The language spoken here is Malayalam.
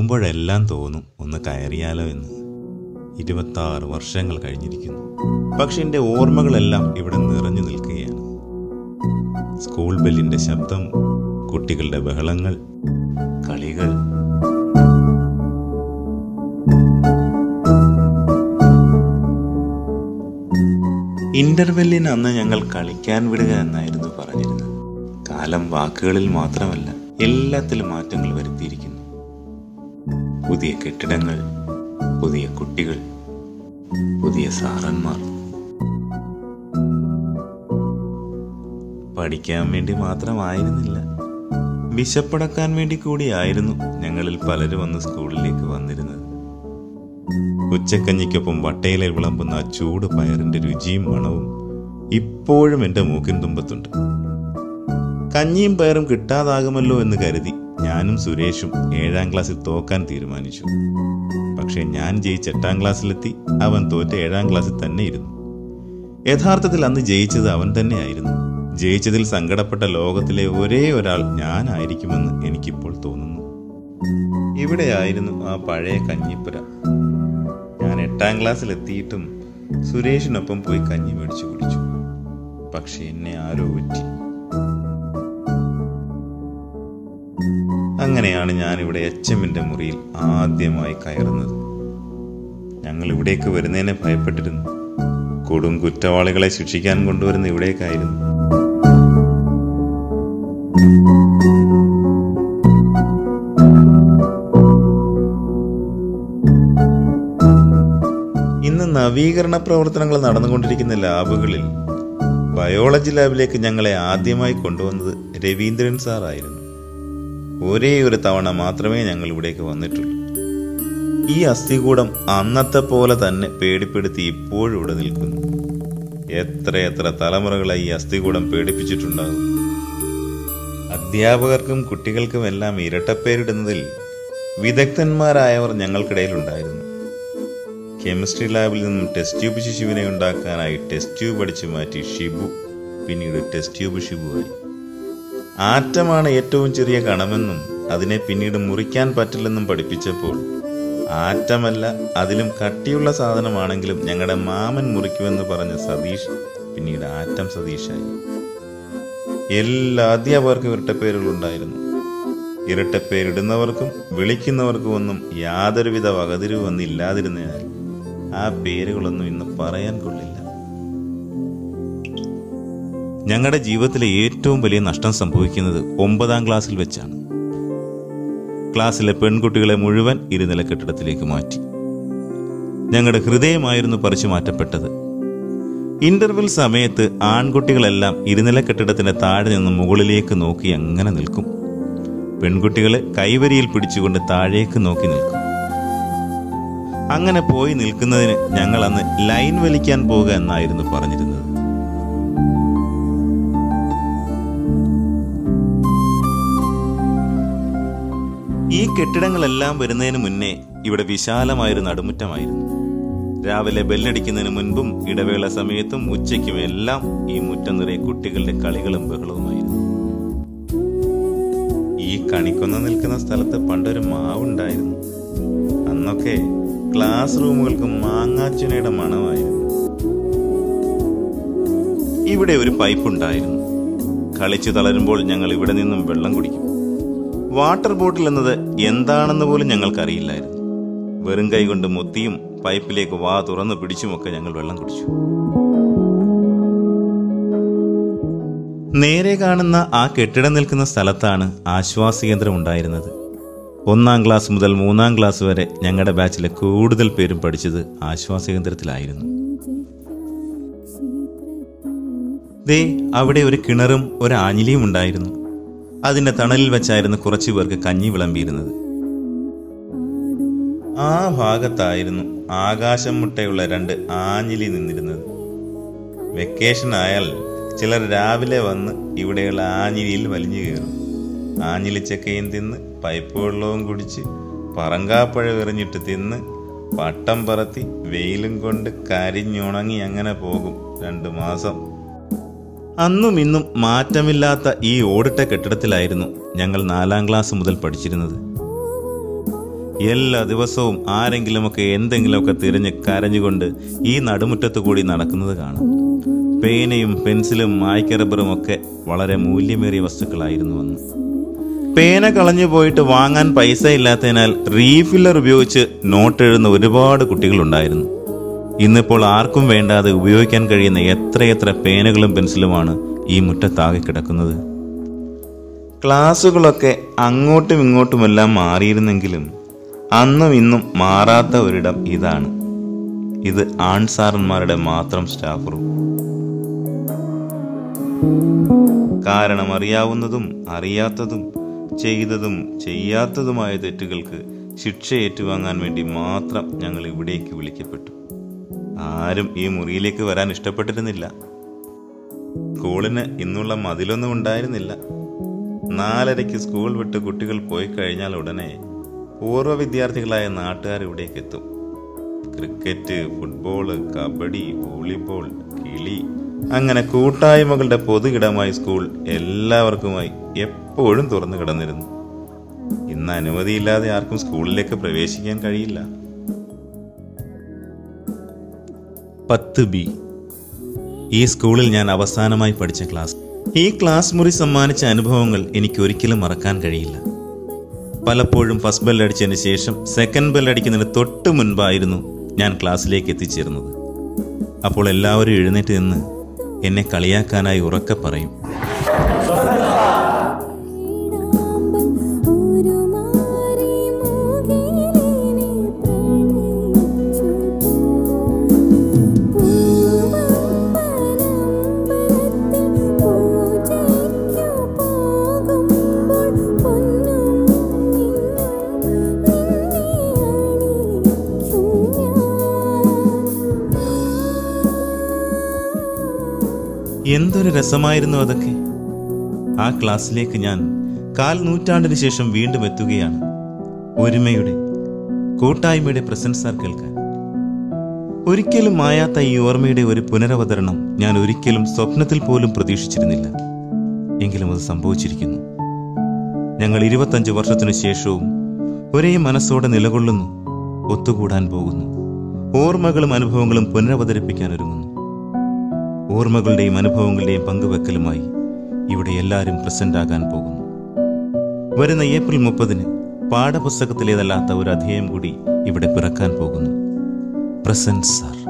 പോകുമ്പോഴെല്ലാം തോന്നും ഒന്ന് കയറിയാലോ എന്ന് ഇരുപത്താറ് വർഷങ്ങൾ കഴിഞ്ഞിരിക്കുന്നു പക്ഷെ എൻ്റെ ഓർമ്മകളെല്ലാം ഇവിടെ നിറഞ്ഞു നിൽക്കുകയാണ് സ്കൂൾ ബെല്ലിന്റെ ശബ്ദം കുട്ടികളുടെ ബഹളങ്ങൾ കളികൾ ഇന്റർവെല്ലിന് അന്ന് ഞങ്ങൾ കളിക്കാൻ വിടുക എന്നായിരുന്നു പറഞ്ഞിരുന്നത് കാലം വാക്കുകളിൽ മാത്രമല്ല എല്ലാത്തിലും മാറ്റങ്ങൾ വരുത്തിയിരിക്കുന്നു പുതിയ കെട്ടിടങ്ങൾ പുതിയ കുട്ടികൾ പുതിയ സാറന്മാർ പഠിക്കാൻ വേണ്ടി മാത്രമായിരുന്നില്ല വിശപ്പടക്കാൻ വേണ്ടി കൂടിയായിരുന്നു ഞങ്ങളിൽ പലരും അന്ന് സ്കൂളിലേക്ക് വന്നിരുന്നത് ഉച്ചക്കഞ്ഞിക്കൊപ്പം വട്ടയിലെ വിളമ്പുന്ന ആ ചൂട് പയറിന്റെ രുചിയും മണവും ഇപ്പോഴും എന്റെ മൂക്കിൻ തുമ്പത്തുണ്ട് കഞ്ഞിയും പയറും കിട്ടാതാകുമല്ലോ എന്ന് കരുതി ഞാനും സുരേഷും ഏഴാം ക്ലാസ്സിൽ തോക്കാൻ തീരുമാനിച്ചു പക്ഷെ ഞാൻ ജയിച്ച് എട്ടാം ക്ലാസ്സിലെത്തി അവൻ തോറ്റ ഏഴാം ക്ലാസ്സിൽ തന്നെ ഇരുന്നു യഥാർത്ഥത്തിൽ അന്ന് ജയിച്ചത് അവൻ തന്നെയായിരുന്നു ജയിച്ചതിൽ സങ്കടപ്പെട്ട ലോകത്തിലെ ഒരേ ഒരാൾ ഞാനായിരിക്കുമെന്ന് എനിക്കിപ്പോൾ തോന്നുന്നു ഇവിടെയായിരുന്നു ആ പഴയ കഞ്ഞിപ്പുര ഞാൻ എട്ടാം ക്ലാസ്സിൽ എത്തിയിട്ടും സുരേഷിനൊപ്പം പോയി കഞ്ഞി മേടിച്ചു കുടിച്ചു പക്ഷെ എന്നെ ആരോ ഒറ്റി അങ്ങനെയാണ് ഞാൻ ഇവിടെ എച്ച് എമ്മിന്റെ മുറിയിൽ ആദ്യമായി കയറുന്നത് ഞങ്ങൾ ഇവിടേക്ക് വരുന്നതിനെ ഭയപ്പെട്ടിരുന്നു കൊടും കുറ്റവാളികളെ ശിക്ഷിക്കാൻ കൊണ്ടുവരുന്ന ഇവിടേക്കായിരുന്നു ഇന്ന് നവീകരണ പ്രവർത്തനങ്ങൾ നടന്നുകൊണ്ടിരിക്കുന്ന ലാബുകളിൽ ബയോളജി ലാബിലേക്ക് ഞങ്ങളെ ആദ്യമായി കൊണ്ടുവന്നത് രവീന്ദ്രൻ സാർ ആയിരുന്നു ഒരേ ഒരു തവണ മാത്രമേ ഞങ്ങൾ ഇവിടേക്ക് വന്നിട്ടുള്ളൂ ഈ അസ്ഥികൂടം അന്നത്തെ പോലെ തന്നെ പേടിപ്പെടുത്തി ഇപ്പോഴും ഇവിടെ നിൽക്കുന്നു എത്ര എത്ര തലമുറകളെ ഈ അസ്ഥികൂടം പേടിപ്പിച്ചിട്ടുണ്ടാകും അധ്യാപകർക്കും കുട്ടികൾക്കും എല്ലാം ഇരട്ടപ്പേരിടുന്നതിൽ വിദഗ്ധന്മാരായവർ ഞങ്ങൾക്കിടയിലുണ്ടായിരുന്നു കെമിസ്ട്രി ലാബിൽ നിന്നും ടെസ്റ്റ് ട്യൂബ് ശിശുവിനെ ഉണ്ടാക്കാനായി ടെസ്റ്റ് ട്യൂബ് അടിച്ചു മാറ്റി ഷിബു പിന്നീട് ടെസ്റ്റ് ട്യൂബ് ഷിബുവായി ആറ്റമാണ് ഏറ്റവും ചെറിയ കണമെന്നും അതിനെ പിന്നീട് മുറിക്കാൻ പറ്റില്ലെന്നും പഠിപ്പിച്ചപ്പോൾ ആറ്റമല്ല അതിലും കട്ടിയുള്ള സാധനമാണെങ്കിലും ഞങ്ങളുടെ മാമൻ മുറിക്കുമെന്ന് പറഞ്ഞ സതീഷ് പിന്നീട് ആറ്റം സതീഷായി എല്ലാ അധ്യാപകർക്കും ഇരട്ടപ്പേരുകളുണ്ടായിരുന്നു ഇരട്ടപ്പേരിടുന്നവർക്കും വിളിക്കുന്നവർക്കും ഒന്നും യാതൊരുവിധ വകതിരിവ് വന്നില്ലാതിരുന്നതിനാൽ ആ പേരുകളൊന്നും ഇന്ന് പറയാൻ കൊള്ളില്ല ഞങ്ങളുടെ ജീവിതത്തിലെ ഏറ്റവും വലിയ നഷ്ടം സംഭവിക്കുന്നത് ഒമ്പതാം ക്ലാസ്സിൽ വെച്ചാണ് ക്ലാസ്സിലെ പെൺകുട്ടികളെ മുഴുവൻ ഇരുനില കെട്ടിടത്തിലേക്ക് മാറ്റി ഞങ്ങളുടെ ഹൃദയമായിരുന്നു പറിച്ചു മാറ്റപ്പെട്ടത് ഇന്റർവെൽ സമയത്ത് ആൺകുട്ടികളെല്ലാം ഇരുനില കെട്ടിടത്തിന്റെ താഴെ നിന്ന് മുകളിലേക്ക് നോക്കി അങ്ങനെ നിൽക്കും പെൺകുട്ടികളെ കൈവരിയിൽ പിടിച്ചുകൊണ്ട് താഴേക്ക് നോക്കി നിൽക്കും അങ്ങനെ പോയി നിൽക്കുന്നതിന് ഞങ്ങൾ അന്ന് ലൈൻ വലിക്കാൻ പോകുക എന്നായിരുന്നു പറഞ്ഞിരുന്നത് ഈ കെട്ടിടങ്ങളെല്ലാം വരുന്നതിന് മുന്നേ ഇവിടെ വിശാലമായൊരു നടുമുറ്റമായിരുന്നു രാവിലെ ബെല്ലടിക്കുന്നതിന് മുൻപും ഇടവേള സമയത്തും ഉച്ചയ്ക്കും എല്ലാം ഈ മുറ്റം നിറയെ കുട്ടികളുടെ കളികളും ബഹളവുമായിരുന്നു ഈ കണിക്കൊന്ന നിൽക്കുന്ന സ്ഥലത്ത് പണ്ടൊരു മാവുണ്ടായിരുന്നു അന്നൊക്കെ ക്ലാസ് റൂമുകൾക്ക് മാങ്ങാച്ചുനയുടെ മണമായിരുന്നു ഇവിടെ ഒരു പൈപ്പ് ഉണ്ടായിരുന്നു കളിച്ചു തളരുമ്പോൾ ഞങ്ങൾ ഇവിടെ നിന്നും വെള്ളം കുടിക്കും വാട്ടർ ബോട്ടിൽ എന്നത് എന്താണെന്ന് പോലും ഞങ്ങൾക്കറിയില്ലായിരുന്നു വെറും കൈ കൊണ്ട് മുത്തിയും പൈപ്പിലേക്ക് വാ തുറന്നു പിടിച്ചുമൊക്കെ ഞങ്ങൾ വെള്ളം കുടിച്ചു നേരെ കാണുന്ന ആ കെട്ടിടം നിൽക്കുന്ന സ്ഥലത്താണ് ആശ്വാസ കേന്ദ്രം ഉണ്ടായിരുന്നത് ഒന്നാം ക്ലാസ് മുതൽ മൂന്നാം ക്ലാസ് വരെ ഞങ്ങളുടെ ബാച്ചിലെ കൂടുതൽ പേരും പഠിച്ചത് ആശ്വാസ കേന്ദ്രത്തിലായിരുന്നു ദേ അവിടെ ഒരു കിണറും ഒരു ആഞ്ഞിലിയും ഉണ്ടായിരുന്നു അതിന്റെ തണലിൽ വെച്ചായിരുന്നു കുറച്ചു പേർക്ക് കഞ്ഞി വിളമ്പിയിരുന്നത് ആ ഭാഗത്തായിരുന്നു ആകാശം മുട്ടയുള്ള രണ്ട് ആഞ്ഞിലി നിന്നിരുന്നത് വെക്കേഷൻ ആയാൽ ചിലർ രാവിലെ വന്ന് ഇവിടെയുള്ള ആഞ്ഞിലിയിൽ വലിഞ്ഞു കയറും ആഞ്ഞിലിച്ചക്കയും തിന്ന് പൈപ്പ് വെള്ളവും കുടിച്ച് പറങ്കാപ്പഴ എറിഞ്ഞിട്ട് തിന്ന് പട്ടം പറത്തി വെയിലും കൊണ്ട് കരിഞ്ഞുണങ്ങി അങ്ങനെ പോകും രണ്ടു മാസം അന്നും ഇന്നും മാറ്റമില്ലാത്ത ഈ ഓടിട്ട കെട്ടിടത്തിലായിരുന്നു ഞങ്ങൾ നാലാം ക്ലാസ് മുതൽ പഠിച്ചിരുന്നത് എല്ലാ ദിവസവും ആരെങ്കിലുമൊക്കെ എന്തെങ്കിലുമൊക്കെ തിരഞ്ഞ് കരഞ്ഞുകൊണ്ട് ഈ നടുമുറ്റത്ത് കൂടി നടക്കുന്നത് കാണാം പേനയും പെൻസിലും മായ്ക്കറബറും ഒക്കെ വളരെ മൂല്യമേറിയ വസ്തുക്കളായിരുന്നു അന്ന് പേന കളഞ്ഞു പോയിട്ട് വാങ്ങാൻ പൈസ ഇല്ലാത്തതിനാൽ റീഫില്ലർ ഉപയോഗിച്ച് നോട്ട് എഴുതുന്ന ഒരുപാട് കുട്ടികളുണ്ടായിരുന്നു ഇന്നിപ്പോൾ ആർക്കും വേണ്ടാതെ ഉപയോഗിക്കാൻ കഴിയുന്ന എത്രയെത്ര പേനകളും പെൻസിലുമാണ് ഈ മുറ്റത്താകെ കിടക്കുന്നത് ക്ലാസ്സുകളൊക്കെ അങ്ങോട്ടും ഇങ്ങോട്ടുമെല്ലാം മാറിയിരുന്നെങ്കിലും അന്നും ഇന്നും മാറാത്ത ഒരിടം ഇതാണ് ഇത് ആൺസാറന്മാരുടെ മാത്രം സ്റ്റാഫ് റൂം കാരണം അറിയാവുന്നതും അറിയാത്തതും ചെയ്തതും ചെയ്യാത്തതുമായ തെറ്റുകൾക്ക് ശിക്ഷ ഏറ്റുവാങ്ങാൻ വേണ്ടി മാത്രം ഞങ്ങൾ ഇവിടേക്ക് വിളിക്കപ്പെട്ടു ആരും ഈ മുറിയിലേക്ക് വരാൻ ഇഷ്ടപ്പെട്ടിരുന്നില്ല സ്കൂളിന് ഇന്നുള്ള മതിലൊന്നും ഉണ്ടായിരുന്നില്ല നാലരയ്ക്ക് സ്കൂൾ വിട്ട് കുട്ടികൾ പോയി കഴിഞ്ഞാൽ ഉടനെ പൂർവ്വ വിദ്യാർത്ഥികളായ നാട്ടുകാർ ഇവിടേക്ക് എത്തും ക്രിക്കറ്റ് ഫുട്ബോള് കബഡി വോളിബോൾ കിളി അങ്ങനെ കൂട്ടായ്മകളുടെ പൊതുകിടമായി സ്കൂൾ എല്ലാവർക്കുമായി എപ്പോഴും തുറന്നു കിടന്നിരുന്നു ഇന്ന് അനുമതിയില്ലാതെ ആർക്കും സ്കൂളിലേക്ക് പ്രവേശിക്കാൻ കഴിയില്ല പത്ത് ബി ഈ സ്കൂളിൽ ഞാൻ അവസാനമായി പഠിച്ച ക്ലാസ് ഈ ക്ലാസ് മുറി സമ്മാനിച്ച അനുഭവങ്ങൾ എനിക്ക് ഒരിക്കലും മറക്കാൻ കഴിയില്ല പലപ്പോഴും ഫസ്റ്റ് ബെൽ അടിച്ചതിന് ശേഷം സെക്കൻഡ് ബെൽ അടിക്കുന്നതിന് തൊട്ട് മുൻപായിരുന്നു ഞാൻ ക്ലാസ്സിലേക്ക് എത്തിച്ചേർന്നത് അപ്പോൾ എല്ലാവരും എഴുന്നേറ്റ് നിന്ന് എന്നെ കളിയാക്കാനായി ഉറക്കെ പറയും ഒരു മാറി മൂകിലിനെ പ്രണയിച്ചു പൂവമ്പലമ്പലത്തിൽ പൂജയ്ക്കു പോകുമ്പോൾ പൊന്നും നിന്നും നിന്നെ അണിയിക്കും ഞാൻ എന്തൊരു രസമായിരുന്നു അതൊക്കെ ആ ക്ലാസ്സിലേക്ക് ഞാൻ കാൽ നൂറ്റാണ്ടിന് ശേഷം വീണ്ടും എത്തുകയാണ് ഒരുമയുടെ കൂട്ടായ്മയുടെ പ്രശംസ കേൾക്കാൻ ഒരിക്കലും മായാത്ത ഈ ഓർമ്മയുടെ ഒരു പുനരവതരണം ഞാൻ ഒരിക്കലും സ്വപ്നത്തിൽ പോലും പ്രതീക്ഷിച്ചിരുന്നില്ല എങ്കിലും അത് സംഭവിച്ചിരിക്കുന്നു ഞങ്ങൾ ഇരുപത്തഞ്ച് വർഷത്തിനു ശേഷവും ഒരേ മനസ്സോടെ നിലകൊള്ളുന്നു ഒത്തുകൂടാൻ പോകുന്നു ഓർമ്മകളും അനുഭവങ്ങളും പുനരവതരിപ്പിക്കാൻ ഒരുങ്ങുന്നു ഓർമ്മകളുടെയും അനുഭവങ്ങളുടെയും പങ്കുവെക്കലുമായി ഇവിടെ എല്ലാവരും പ്രസന്റ് ആകാൻ പോകുന്നു വരുന്ന ഏപ്രിൽ മുപ്പതിന് പാഠപുസ്തകത്തിലേതല്ലാത്ത ഒരു അധ്യായം കൂടി ഇവിടെ പിറക്കാൻ പോകുന്നു പ്രസന്റ് സാർ